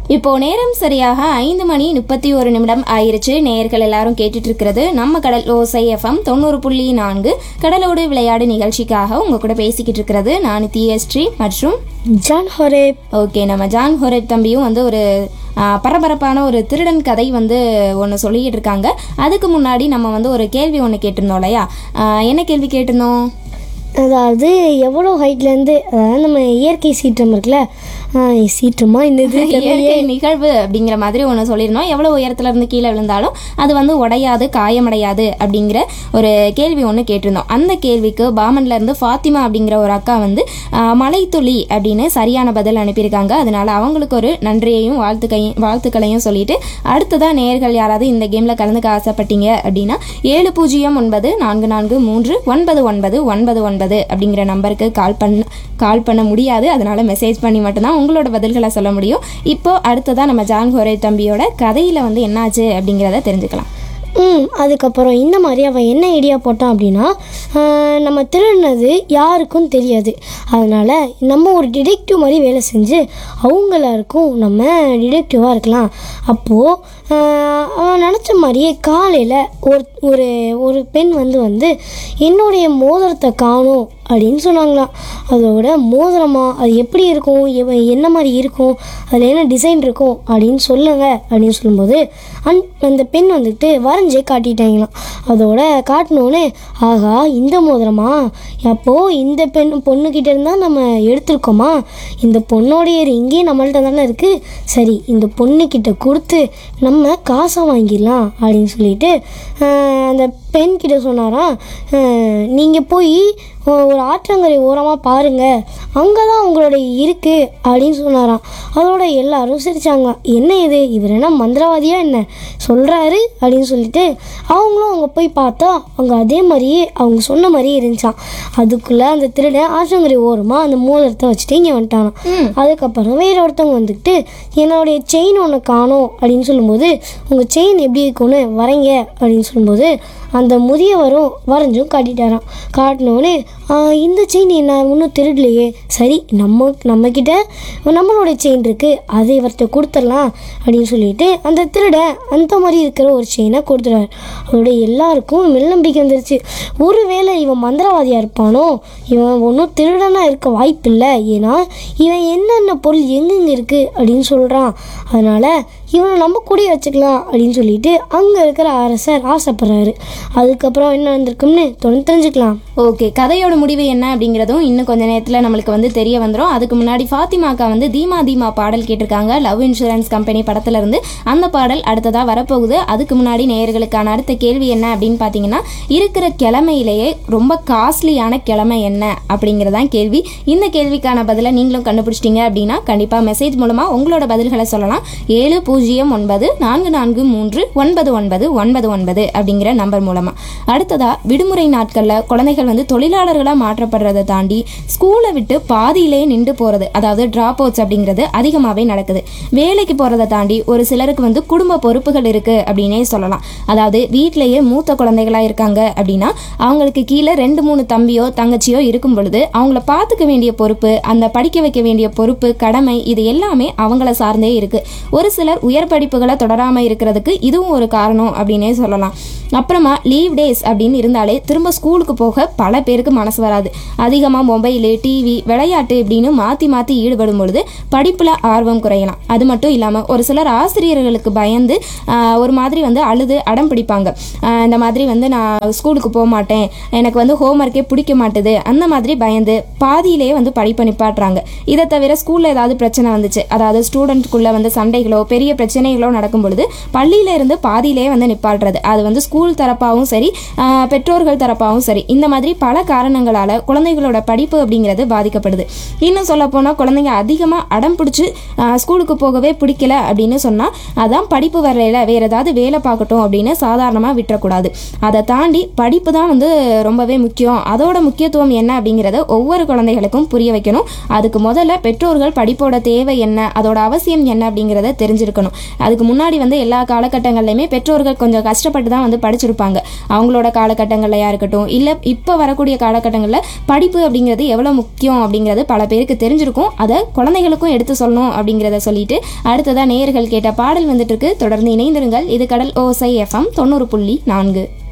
இப்போ நேரம் சரியாக ஐந்து மணி முப்பத்தி ஒரு நிமிடம் ஆயிருச்சு நேயர்கள் எல்லாரும் கேட்டுட்டு இருக்கிறது நம்ம கடல் ஓசை எஃப்எம் தொண்ணூறு புள்ளி நான்கு கடலோடு விளையாடு நிகழ்ச்சிக்காக உங்க கூட பேசிக்கிட்டு இருக்கிறது நான் தியஸ்ரீ மற்றும் ஜான் ஹொரேப் ஓகே நம்ம ஜான் ஹொரேட் தம்பியும் வந்து ஒரு ஆ, பரபரப்பான ஒரு திருடன் கதை வந்து ஒன்று சொல்லிக்கிட்டு இருக்காங்க அதுக்கு முன்னாடி நம்ம வந்து ஒரு கேள்வி ஒன்று கேட்டிருந்தோம் இல்லையா ஆ, என்ன கேள்வி கேட்டிருந்தோம் அதாவது எவ்வளோ ஹைட்லேருந்து அதாவது நம்ம இயற்கை சீற்றம் இருக்குல்ல ஆ, சீற்றமா என்னது இயற்கை நிகழ்வு அப்படிங்கிற மாதிரி ஒன்று சொல்லியிருந்தோம் எவ்வளோ உயரத்துல இருந்து கீழே விழுந்தாலும் அது வந்து உடையாது காயமடையாது அப்படிங்கிற ஒரு கேள்வி ஒன்று கேட்டிருந்தோம் அந்த கேள்விக்கு பாமன்ல இருந்து ஃபாத்திமா அப்படிங்கிற ஒரு அக்கா வந்து ஆஹ், மலைத்துளி அப்படின்னு சரியான பதில் அனுப்பியிருக்காங்க அதனால அவங்களுக்கு ஒரு நன்றியையும் வாழ்த்துக்கையும் வாழ்த்துக்களையும் சொல்லிட்டு அடுத்ததா நேயர்கள் யாராவது இந்த கேம்ல கலந்துக்க ஆசைப்பட்டீங்க அப்படின்னா ஏழு பூஜ்ஜியம் ஒன்பது நான்கு நான்கு மூன்று ஒன்பது ஒன்பது ஒன்பது ஒன்பது அப்படிங்கிற நம்பருக்கு கால் பண்ண கால் பண்ண முடியாது அதனால மெசேஜ் பண்ணி மட்டும்தான் உங்களோட பதில்களை சொல்ல முடியும் இப்போ அடுத்ததா நம்ம ஜான் ஹோரே தம்பியோட கதையில வந்து என்னாச்சு அப்படிங்கிறத தெரிஞ்சுக்கலாம் ம் அதுக்கப்புறம் இந்த மாதிரி அவன் என்ன ஐடியா போட்டான் அப்படின்னா ஆ, நம்ம திருடினது யாருக்கும் தெரியாது அதனால் நம்ம ஒரு டிடெக்டிவ் மாதிரி வேலை செஞ்சு அவங்க எல்லாருக்கும் நம்ம டிடெக்டிவாக இருக்கலாம் அப்போது அவன் நினச்ச மாதிரியே காலையில் ஒரு ஒரு ஒரு பெண் வந்து வந்து என்னுடைய மோதிரத்தை காணும் அப்படின்னு சொன்னாங்களாம் அதோட மோதிரமா அது எப்படி இருக்கும் எவ- என்ன மாதிரி இருக்கும் அதில் என்ன டிசைன் இருக்கும் அப்படின்னு சொல்லுங்க அப்படின்னு சொல்லும்போது அந் அந்த பெண் வந்துட்டு வரைஞ்சே காட்டிட்டாங்களாம் அதோட காட்டினோடனே ஆகா இந்த மோதிரமா அப்போது இந்த பெண் பொண்ணுக்கிட்ட இருந்தால் நம்ம எடுத்திருக்கோமா இந்த பொண்ணோடைய ரிங்கே நம்மள்ட்ட தானே இருக்குது சரி இந்த பொண்ணுக்கிட்ட கொடுத்து நம்ம காசை வாங்கிடலாம் அப்படின்னு சொல்லிட்டு ஆஹ், அந்த பெண் கிட்ட சொன்னாராம் நீங்கள் போய் ஒரு ஆற்றங்கரை ஓரமாக பாருங்கள் அங்கே தான் உங்களோட இருக்குது அப்படின்னு சொன்னாராம் அதோட எல்லாரும் சிரிச்சாங்க என்ன இது இவர் என்ன மந்திரவாதியா என்ன சொல்கிறாரு அப்படின்னு சொல்லிட்டு அவங்களும் அங்கே போய் பார்த்தா அங்கே அதே மாதிரியே அவங்க சொன்ன மாதிரியே இருந்துச்சான் அதுக்குள்ளே அந்த திருடன் ஆற்றங்கரை ஓரமாக அந்த மோதிரத்தை வச்சுட்டு இங்கே வந்துட்டானாம் அதுக்கப்புறம் வேற ஒருத்தவங்க வந்துக்கிட்டு என்னுடைய செயின் ஒன்று காணோம் அப்படின்னு சொல்லும்போது உங்கள் செயின் எப்படி இருக்கும்னு வரைங்க அப்படின்னு சொல்லும்போது அந்த முதியவரும் வரைஞ்சும் காட்டிட்டாராம் காட்டினோடனே இந்த செயின் என்ன இன்னும் திருடலையே சரி நம்ம நம்மக்கிட்ட நம்மளோட செயின் இருக்குது அதை இவர்கிட்ட கொடுத்துடலாம் அப்படின்னு சொல்லிட்டு அந்த திருடன் அந்த மாதிரி இருக்கிற ஒரு செயினை கொடுத்துட்டாரு அதோட எல்லாருக்கும் மெல்லம்பிக்கை வந்துருச்சு ஒருவேளை இவன் மந்திரவாதியாக இருப்பானோ இவன் ஒன்றும் திருடனாக இருக்க வாய்ப்பில்லை ஏன்னா இவன் என்னென்ன பொருள் எங்கெங்கே இருக்குது அப்படின்னு சொல்கிறான் அதனால் இவனை நம்ம கூடயே வச்சுக்கலாம் அப்படின்னு சொல்லிட்டு அங்கே இருக்கிற அரசர் ஆசைப்படுறாரு அதுக்கப்புறம் என்ன நடந்திருக்கும்னு தொடர்ந்து தெரிஞ்சுக்கலாம் ஓகே கதையோட முடிவு என்ன அப்படிங்கிறதும் இன்னும் கொஞ்ச நேரத்தில் நம்மளுக்கு வந்து தெரிய வந்துடும் அதுக்கு முன்னாடி ஃபாத்திமாக்கா வந்து தீமா தீமா பாடல் கேட்டிருக்காங்க லவ் இன்சூரன்ஸ் கம்பெனி படத்துல இருந்து அந்த பாடல் அடுத்ததா வரப்போகுது அதுக்கு முன்னாடி நேயர்களுக்கான அடுத்த கேள்வி என்ன அப்படின்னு பார்த்தீங்கன்னா இருக்கிற கிழமையிலேயே ரொம்ப காஸ்ட்லியான கிழமை என்ன அப்படிங்கிறதான் கேள்வி இந்த கேள்விக்கான பதிலை நீங்களும் கண்டுபிடிச்சிட்டீங்க அப்படின்னா கண்டிப்பாக மெசேஜ் மூலமாக உங்களோட பதில்களை சொல்லலாம் ஏழு பூஜ்ஜியம் ஒன்பது நான்கு நான்கு மூன்று ஒன்பது ஒன்பது ஒன்பது ஒன்பது அப்படிங்கிற நம்பர் மூலமாக அடுத்ததா விடுமுறை நாட்களில் குழந்தைகள் வந்து தொழிலாளர்களாக மாற்றப்படுறதை தாண்டி ஸ்கூலை விட்டு பாதியிலே நின்று போகிறது அதாவது ட்ராப் அவுட்ஸ் அப்படிங்கிறது அதிகமாகவே நடக்குது வேலைக்கு போகிறத தாண்டி ஒரு சிலருக்கு வந்து குடும்ப பொறுப்புகள் இருக்குது அப்படின்னே சொல்லலாம் அதாவது வீட்டிலேயே மூத்த குழந்தைகளாக இருக்காங்க அப்படின்னா அவங்களுக்கு கீழே ரெண்டு மூணு தம்பியோ தங்கச்சியோ இருக்கும் பொழுது அவங்கள பார்த்துக்க வேண்டிய பொறுப்பு அந்த படிக்க வைக்க வேண்டிய பொறுப்பு கடமை இது எல்லாமே அவங்கள சார்ந்தே இருக்கு ஒரு சிலர் உயர் படிப்புகளை தொடராம இருக்கிறதுக்கு இதுவும் ஒரு காரணம் அப்படின்னே சொல்லலாம் அப்புறமா லீவ் டேஸ் அப்படின்னு இருந்தாலே திரும்ப ஸ்கூலுக்கு போக பல பேருக்கு மனசு வராது அதிகமாக மொபைலு டிவி விளையாட்டு இப்படின்னு மாற்றி மாற்றி ஈடுபடும் பொழுது படிப்பில் ஆர்வம் குறையலாம் அது மட்டும் இல்லாமல் ஒரு சிலர் ஆசிரியர்களுக்கு பயந்து ஆஹ், ஒரு மாதிரி வந்து அழுது அடம் பிடிப்பாங்க ஆஹ், இந்த மாதிரி வந்து நான் ஸ்கூலுக்கு போக மாட்டேன் எனக்கு வந்து ஹோம்ஒர்க்கே பிடிக்க மாட்டுது அந்த மாதிரி பயந்து பாதியிலே வந்து படிப்பை நிப்பாட்டுறாங்க இதை தவிர ஸ்கூலில் ஏதாவது பிரச்சனை வந்துச்சு அதாவது ஸ்டூடெண்ட்குள்ளே வந்து சண்டைகளோ பெரிய பிரச்சனைகளோ நடக்கும் பொழுது பள்ளியில இருந்து பாதியிலே வந்து நிப்பாட்டுறது அது வந்து ஸ்கூல் தரப்பாகவும் சரி ஆஹ், பெற்றோர்கள் தரப்பாகவும் சரி இந்த மாதிரி பல காரணங்களால குழந்தைகளோட படிப்பு அப்படிங்கிறது பாதிக்கப்படுது இன்னும் சொல்ல போனால் குழந்தைங்க அதிகமாக அடம் பிடிச்சி ஸ்கூலுக்கு போகவே பிடிக்கல அப்படின்னு சொன்னால் அதான் படிப்பு வரையில வேற ஏதாவது வேலை பார்க்கட்டும் அப்படின்னு சாதாரணமாக விட்டுறக்கூடாது அதை தாண்டி படிப்பு தான் வந்து ரொம்பவே முக்கியம் அதோட முக்கியத்துவம் என்ன அப்படிங்கிறத ஒவ்வொரு குழந்தைகளுக்கும் புரிய வைக்கணும் அதுக்கு முதல்ல பெற்றோர்கள் படிப்போட தேவை என்ன அதோட அவசியம் என்ன அப்படிங்கிறத தெரிஞ்சிருக்கணும் அதுக்கு முன்னாடி வந்து எல்லா காலகட்டங்கள்லையுமே பெற்றோர்கள் கொஞ்சம் கஷ்டப்பட்டு தான் வந்து படிச்சிருப்பாங்க அவங்களோட காலகட்டங்கள்லையா இருக்கட்டும் இல்லை இப்போ வரக்கூடிய காலகட்ட காலகட்டங்களில் படிப்பு அப்படிங்கிறது எவ்வளோ முக்கியம் அப்படிங்கிறது பல பேருக்கு தெரிஞ்சிருக்கும் அதை குழந்தைகளுக்கும் எடுத்து சொல்லணும் அப்படிங்கிறத சொல்லிட்டு அடுத்ததாக நேயர்கள் கேட்ட பாடல் வந்துட்டு இருக்கு தொடர்ந்து இணைந்திருங்கள் இது கடல் ஓசை எஃப்எம் தொண்ணூறு புள்ளி நான்கு